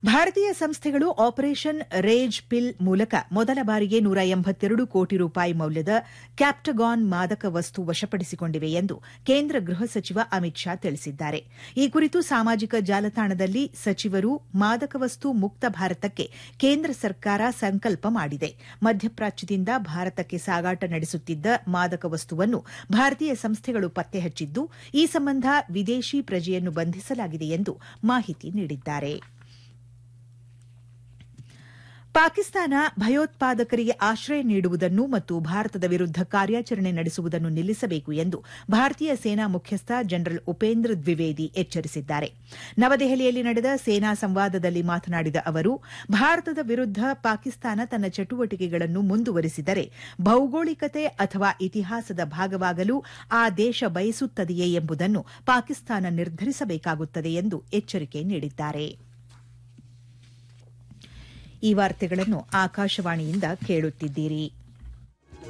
ಭಾರತೀಯ ಸಂಸ್ಥೆಗಳು ಆಪರೇಷನ್ ರೇಜ್ ಪಿಲ್ ಮೂಲಕ ಮೊದಲ ಬಾರಿಗೆ ನೂರ ಎಂಬತ್ತೆರಡು ಕೋಟಿ ರೂಪಾಯಿ ಮೌಲ್ಯದ ಕ್ಯಾಪ್ಟಗಾನ್ ಮಾದಕ ವಸ್ತು ವಶಪಡಿಸಿಕೊಂಡಿವೆ ಎಂದು ಕೇಂದ್ರ ಗೃಹ ಸಚಿವ ಅಮಿತ್ ಶಾ ತಿಳಿಸಿದ್ದಾರೆ ಈ ಕುರಿತು ಸಾಮಾಜಿಕ ಜಾಲತಾಣದಲ್ಲಿ ಸಚಿವರು ಮಾದಕ ವಸ್ತು ಮುಕ್ತ ಭಾರತಕ್ಕೆ ಕೇಂದ್ರ ಸರ್ಕಾರ ಸಂಕಲ್ಪ ಮಾಡಿದೆ ಮಧ್ಯಪ್ರಾಚ್ಯದಿಂದ ಭಾರತಕ್ಕೆ ಸಾಗಾಟ ನಡೆಸುತ್ತಿದ್ದ ಮಾದಕ ವಸ್ತುವನ್ನು ಭಾರತೀಯ ಸಂಸ್ಥೆಗಳು ಪತ್ತೆ ಹಚ್ಚಿದ್ದು ಈ ಸಂಬಂಧ ವಿದೇಶಿ ಪ್ರಜೆಯನ್ನು ಬಂಧಿಸಲಾಗಿದೆ ಎಂದು ಮಾಹಿತಿ ನೀಡಿದ್ದಾರೆ ಪಾಕಿಸ್ತಾನ ಭಯೋತ್ಪಾದಕರಿಗೆ ಆಶ್ರಯ ನೀಡುವುದನ್ನು ಮತ್ತು ಭಾರತದ ವಿರುದ್ದ ಕಾರ್ಯಾಚರಣೆ ನಡೆಸುವುದನ್ನು ನಿಲ್ಲಿಸಬೇಕು ಎಂದು ಭಾರತೀಯ ಸೇನಾ ಮುಖ್ಯಸ್ಥ ಜನರಲ್ ಉಪೇಂದ್ರ ದ್ವಿವೇದಿ ಎಚ್ಚರಿಸಿದ್ದಾರೆ ನವದೆಹಲಿಯಲ್ಲಿ ನಡೆದ ಸೇನಾ ಸಂವಾದದಲ್ಲಿ ಮಾತನಾಡಿದ ಅವರು ಭಾರತದ ವಿರುದ್ದ ಪಾಕಿಸ್ತಾನ ತನ್ನ ಚಟುವಟಿಕೆಗಳನ್ನು ಮುಂದುವರಿಸಿದರೆ ಭೌಗೋಳಿಕತೆ ಅಥವಾ ಇತಿಹಾಸದ ಭಾಗವಾಗಲು ಆ ದೇಶ ಬಯಸುತ್ತದೆಯೇ ಎಂಬುದನ್ನು ಪಾಕಿಸ್ತಾನ ನಿರ್ಧರಿಸಬೇಕಾಗುತ್ತದೆ ಎಂದು ಎಚ್ಚರಿಕೆ ನೀಡಿದ್ದಾರೆ ಈ ವಾರ್ತೆಗಳನ್ನು ಆಕಾಶವಾಣಿಯಿಂದ ಕೇಳುತ್ತಿದ್ದೀರಿ